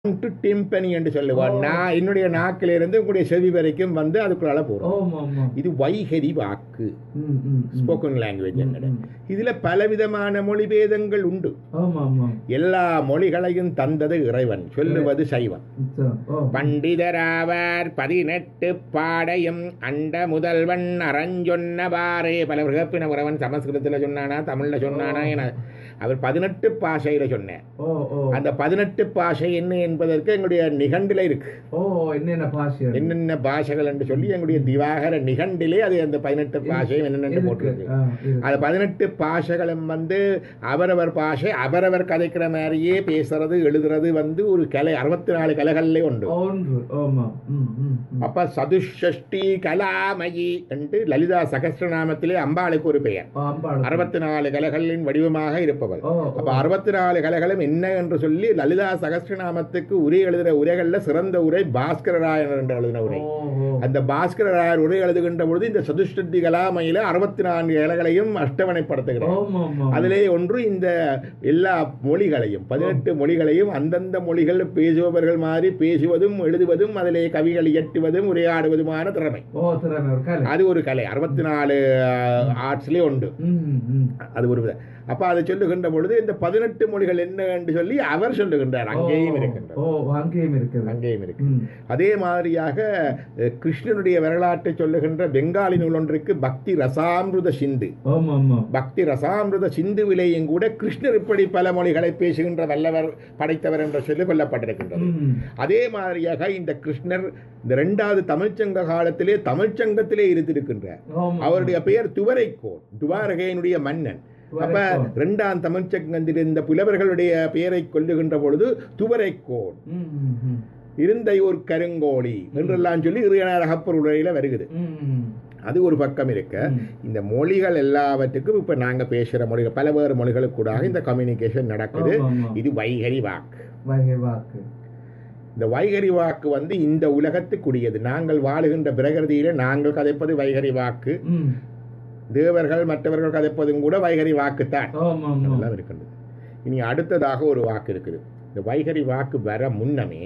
To டிம்பனி என்று சொல்லுவான் நான் என்னுடைய நாக்கிலிருந்து உங்களுடைய செவி வரைக்கும் வந்து அதுக்குள்ளால போறோம் ஆமா ஆமா இது வைகரி வாக்கு ம், ம், ம். ஸ்போக்கன் லாங்குவேஜ் ம், என்னோட ம். இதுல பலவிதமான மொழிபேதங்கள் உண்டு ஆமா ஆமா எல்லா மொழிகளையும் தந்தது இறைவன் சொல்லுவது சைவன் So, ஓ பண்டிதராவார் பதினெட்டு பாடையும் அண்ட முதல்வன் அறஞ்சொன்னவாறே பல விகப்பின உறவன் சமஸ்கிருதத்தில் சொன்னானா தமிழ்ல சொன்னானா என அவர் பதினெட்டு பாஷையில சொன்னேன் ஓ ஓ அந்த பதினெட்டு பாஷை என்ன என்பதற்கு எங்களுடைய நிகண்டில இருக்கு ஓ என்னென்ன பாஷை அது? என்னென்ன பாஷைகள் என்று சொல்லி எங்களுடைய திவாகர நிகண்டிலே அது அந்த பதினெட்டு பாஷையும் என்னென்ன இருக்கு. போட்டிருக்கு ஆ, இருக்கு. அது பதினெட்டு பாஷைகளும் வந்து அவரவர் பாஷை அவரவர் கதைக்கிற மாதிரியே பேசுறது எழுதுறது வந்து ஒரு கலை அறுபத்தி நாலு கலைகள்லே உண்டு ஒன்று ஆமா ம், ம், ம். அப்ப சதுஷ்டி கலாமயி என்று லலிதா சகஸ்ரநாமத்திலே அம்பாளுக்கு ஒரு பெயர் ஆ, அம்பாள். அறுபத்தி நாலு கலைகளின் வடிவமாக இருப்பவள் ஓ அப்ப அறுபத்தி நாலு கலைகளும் என்ன என்று சொல்லி லலிதா சகஸ்ரநாமத்துக்கு உரை எழுதுகிற உரைகள்ல சிறந்த உரை பாஸ்கரராயனர் என்று எழுதின உரை ஓ ஓ அந்த பாஸ்கரராயர் உரை எழுதுகின்ற பொழுது இந்த சதுஷ்டி கலாமையில அறுபத்தி நான்கு கலைகளையும் அஷ்டவணைப்படுத்துகிறார் ஆமா ஆமா அதிலே ஒன்று இந்த எல்லா மொழிகளையும் பதினெட்டு மொழிகளையும் அந்தந்த மொழிகள் பேசுபவர்கள் மாதிரி பேசுவதும் எழுதுவதும் அதிலே கவிகள் இயற்றுவதும் உரையாடுவதுமான திறமை ஓ திறமை ஒரு கலை அது ஒரு கலை அறுபத்தி நாலு ஆர்ட்ஸ்லேயே உண்டு ம், ம். அது ஒரு வித அப்ப அதை சொல்லுகின்ற பொழுது இந்த பதினெட்டு மொழிகள் என்ன என்று சொல்லி அவர் சொல்லுகின்றார் அங்கேயும் ஓ, இருக்கின்றார் ஓ அங்கேயும் இருக்குது அங்கேயும் இருக்கு ம். அதே மாதிரியாக அஹ், கிருஷ்ணனுடைய வரலாற்றை சொல்லுகின்ற பெங்காலி நூல் ஒன்றிற்கு பக்தி ரசாமிருத சிந்து ஆமா ஆமா பக்தி ரசாமிருத சிந்துவிலேயும் கூட கிருஷ்ணர் இப்படி பல மொழிகளை பேசுகின்ற வல்லவர் படைத்தவர் என்று சொல்லி கொல்லப்பட்டிருக்கின்றது ம். அதே மாதிரியாக இந்த கிருஷ்ணர் இந்த இரண்டாவது தமிழ்ச்சங்க காலத்திலே தமிழ்ச்சங்கத்திலே இருந்திருக்கின்றார் ஆமா. அவருடைய பெயர் துவரைக்கோன் துவாரகையினுடைய மன்னன் அப்ப துவரைக்கோன். இரண்டாம் தமிழ்ச்சங்கத்தில் இருந்த புலவர்களுடைய பெயரை கொல்லுகின்ற பொழுது துவரைக்கோன் ம், ம், ம். இருந்தையூர் கருங்கோழி என்றெல்லாம் சொல்லி இறையனார் அகப்பொருளையில வருகிறது ம், ம். அது ஒரு பக்கம் இருக்க ம். இந்த மொழிகள் எல்லாவற்றுக்கும் இப்ப நாங்க பேசுற மொழிகள் பல வேறு மொழிகளுக்கு கூட இந்த கம்யூனிகேஷன் நடக்குது ஆமா, ஆமா. இது வைகரி வாக்கு வகை வாக்கு இந்த வைகரி வாக்கு வந்து இந்த உலகத்துக்குரியது நாங்கள் வாழுகின்ற பிரகிருதியில நாங்கள் கதைப்பது வைகரி வாக்கு ம். தேவர்கள் மற்றவர்கள் கதைப்பதும் கூட வைகரி வாக்குத்தான் ஆமா ஆமா அதெல்லாம் இருக்கின்றது இனி அடுத்ததாக ஒரு வாக்கு இருக்குது இந்த வைகரி வாக்கு வர முன்னமே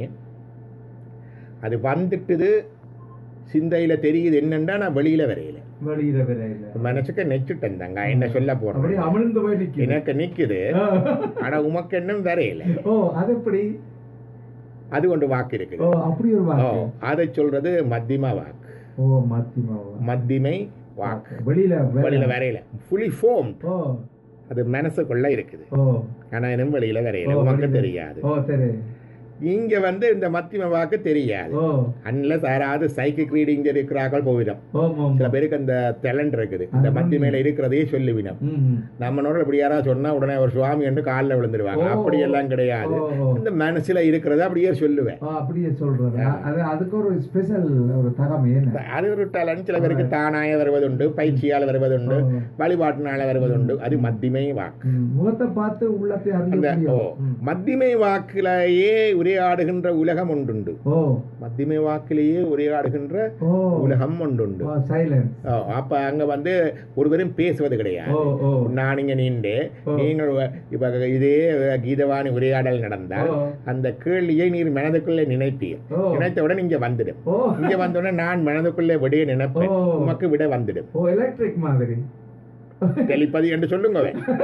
அது வந்துட்டுது சிந்தையில தெரியுது என்னன்னா நான் வெளியில வரையில வெளியில விரையில மனசுக்கு நெச்சுட்டேன் தாங்க என்ன சொல்ல அப்படியே போறேன் அமிழ்ந்து போய் நிக்குது எனக்கு நிக்குது ஆனா உமக்கு இன்னும் வரையில ஓ அது எப்படி அது கொண்டு வாக்கு இருக்குது ஓ அப்படி ஒரு ஓ வாக்கு அதை சொல்றது மத்தியமா வாக்கு ஓ மத்தியமாவா மத்திமை வாக்கு வெளியில வே- வெளியில வரையில ஃபுல்லி ஃபோம் ஓ அது மனசுக்குள்ள இருக்குது ஓ ஆனா இன்னும் வெளியில வரையில ஓ, உமக்கு வெளியில. தெரியாது ஓ சரி இங்க வந்து இந்த மத்தியம வாக்கு தெரியாது ஓ அன்லஸ் யாராவது சைக்கிக் ரீடிங் இருக்கிறார்கள் போயிடும் ஓ சில பேருக்கு அந்த டேலண்ட் இருக்குது இந்த அது மத்தியமையில இருக்கிறதையே சொல்லிவிடும் ம் ம். நம்ம நோட இப்படி யாராவது சொன்னா உடனே ஒரு சுவாமி என்று காலில் விழுந்துருவாங்க ஓ. அப்படியெல்லாம் கிடையாது ஓ, ஓ. இந்த மனசுல இருக்கிறத அப்படியே சொல்லுவேன் ஓ, அப்படியே சொல்றது அது அதுக்கு ஒரு ஸ்பெஷல் ஒரு தகமை என்ன அது ஒரு டேலண்ட் சில பேருக்கு தானாய வருவதுண்டு பயிற்சியால் வருவதுண்டு ஓ. வழிபாட்டினால வருவதுண்டு அது மத்திமை வாக்கு ம், முகத்தை பார்த்து உள்ளத்தை அந்த அறிய ஓ முடியும் ம். மத்திமை வாக்கிலேயே உரையாடுகின்ற உலகம் ஒன்றுண்டு ஓ மத்திமை வாக்கிலேயே உரையாடுகின்ற ஓ உலகம் ஒன்றுண்டு ஓ சைலன்ஸ் ஓ, அப்ப அங்க வந்து ஒருவரும் பேசுவது கிடையாது ஓ ஓ நான் இங்க நின்று ஓ. நீங்கள் இப்ப இதே கீதவாணி உரையாடல் நடந்தால் ஓ. அந்த கேள்வியை நீர் மனதுக்குள்ளே நினைப்பீர் ஓ. நினைத்தவுடன் இங்க வந்துடும் ஓ இங்க வந்தவுடனே நான் மனதுக்குள்ளே விடைய நினைப்பேன் ஓ. உமக்கு விட வந்துடும் ஓ எலக்ட்ரிக் மாதிரி தெளிப்பது என்று சொல்லுங்க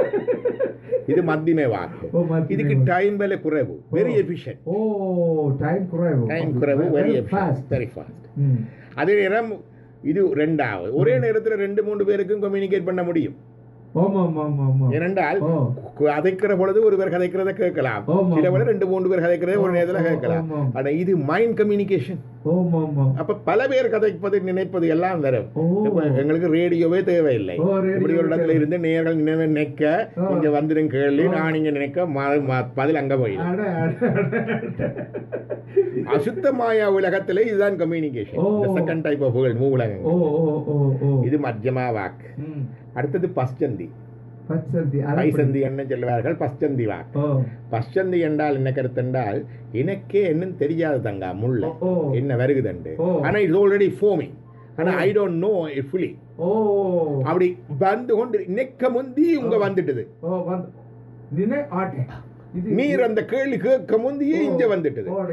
இது மத்தியமே வாக்கு ஓ மத்திய இதுக்கு டைம் விலை குறைவு வெரி எஃபிஷியன்ட் ஓ டைம் குறைவு டைம் குறைவு வெரி ஃபாஸ்ட் வெரி ஃபாஸ்ட் ம் அதே நேரம் இது ரெண்டாவது ஒரே நேரத்துல ரெண்டு மூணு பேருக்கும் கம்யூனிகேட் பண்ண முடியும் ஆமா ஆமா ஆமா ஆமா ஏனென்றால் ஓ கதைக்கிற பொழுது ஒரு பேர் கதைக்கிறத கேட்கலாம் ஆமா. சில வேளை ரெண்டு மூணு பேர் கதைக்கிறத ஒரு நேரத்துல ஆமா, கேட்கலாம் ஆமா. ஆனா இது மைண்ட் கம்யூனிகேஷன் ஆமா ஆமா அப்ப பல பேர் கதைப்பது நினைப்பது எல்லாம் வரும் ஓ இப்ப எங்களுக்கு ரேடியோவே தேவையில்லை ஓ, radio இப்படி ஒரு இடத்துல இருந்து நேர்கள் நினைவு நினைக்க ஓ. இங்க வந்துடும் கேள்வி நான் இங்க நினைக்க ம- ம- பதில் அங்க போயிடும் அட, அட, அட. அசுத்தமாய உலகத்துல இதுதான் கம்யூனிகேஷன் ஓ. செகண்ட் டைப் ஆஃப் மூலகம் ஓ ஓ ஓ ஓ இது மத்தியமா வாக்கு ம் அடுத்தது பஸ்சந்தி பச்சந்தி பைசந்தி என்ன சொல்லுவார்கள் பஸ்சந்தி வாக்கு ஓ பஸ்சந்தி என்றால் என்ன கருத்து என்றால் எனக்கே என்னன்னு தெரியாது தங்கா முள்ள ஓ என்ன வருகுதுண்டு ஓ. ஆனா இட்ஸ் ஆல்ரெடி ஃபோமிங் ஆனா I don't know it fully ஓ அப்படி வந்து கொண்டு நெக்க முந்தி உங்க வந்துட்டுது ஓ வந்து நினை ஆட்டே இது நீர் அந்த கேள்வி கேட்க முந்தையே இங்க வந்துட்டது ஓ,